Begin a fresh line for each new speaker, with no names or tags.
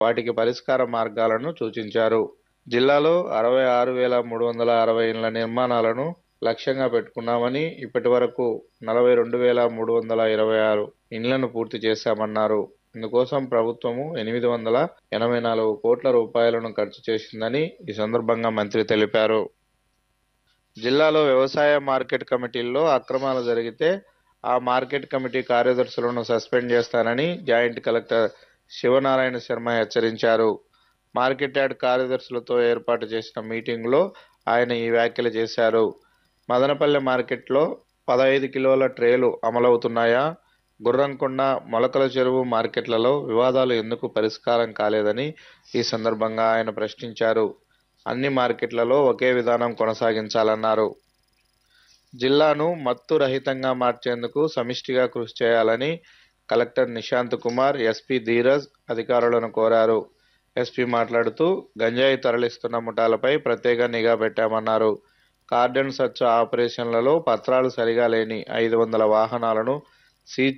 వాటికి పరిష్కార మార్గాలను సూచించారు జిల్లాలో అరవై ఆరు వేల మూడు వందల అరవై ఇండ్ల నిర్మాణాలను లక్ష్యంగా పెట్టుకున్నామని ఇప్పటి వరకు నలభై రెండు వేల మూడు వందల ఇరవై ఆరు ఇండ్లను పూర్తి చేశామన్నారు ఇందుకోసం ప్రభుత్వము ఎనిమిది వందల ఎనభై నాలుగు కోట్ల రూపాయలను ఖర్చు చేసిందని ఈ సందర్భంగా మంత్రి తెలిపారు జిల్లాలో వ్యవసాయ మార్కెట్ కమిటీల్లో అక్రమాలు జరిగితే ఆ మార్కెట్ కమిటీ కార్యదర్శులను సస్పెండ్ చేస్తానని జాయింట్ కలెక్టర్ శివనారాయణ శర్మ హెచ్చరించారు మార్కెట్ యార్డ్ కార్యదర్శులతో ఏర్పాటు చేసిన మీటింగ్లో ఆయన ఈ వ్యాఖ్యలు చేశారు మదనపల్లె మార్కెట్లో పదహైదు కిలోల ట్రేలు అమలవుతున్నాయా గుర్రంకొండ మొలకల చెరువు మార్కెట్లలో వివాదాలు ఎందుకు పరిష్కారం కాలేదని ఈ సందర్భంగా ఆయన ప్రశ్నించారు అన్ని మార్కెట్లలో ఒకే విధానం కొనసాగించాలన్నారు జిల్లాను మత్తు రహితంగా మార్చేందుకు సమిష్టిగా కృషి చేయాలని కలెక్టర్ నిశాంత్ కుమార్ ఎస్పీ ధీరజ్ అధికారులను కోరారు ఎస్పీ మాట్లాడుతూ గంజాయి తరలిస్తున్న ముఠాలపై ప్రత్యేక నిఘా పెట్టామన్నారు కార్డన్ సర్చ్ ఆపరేషన్లలో పత్రాలు సరిగా లేని ఐదు వందల వాహనాలను సీజ్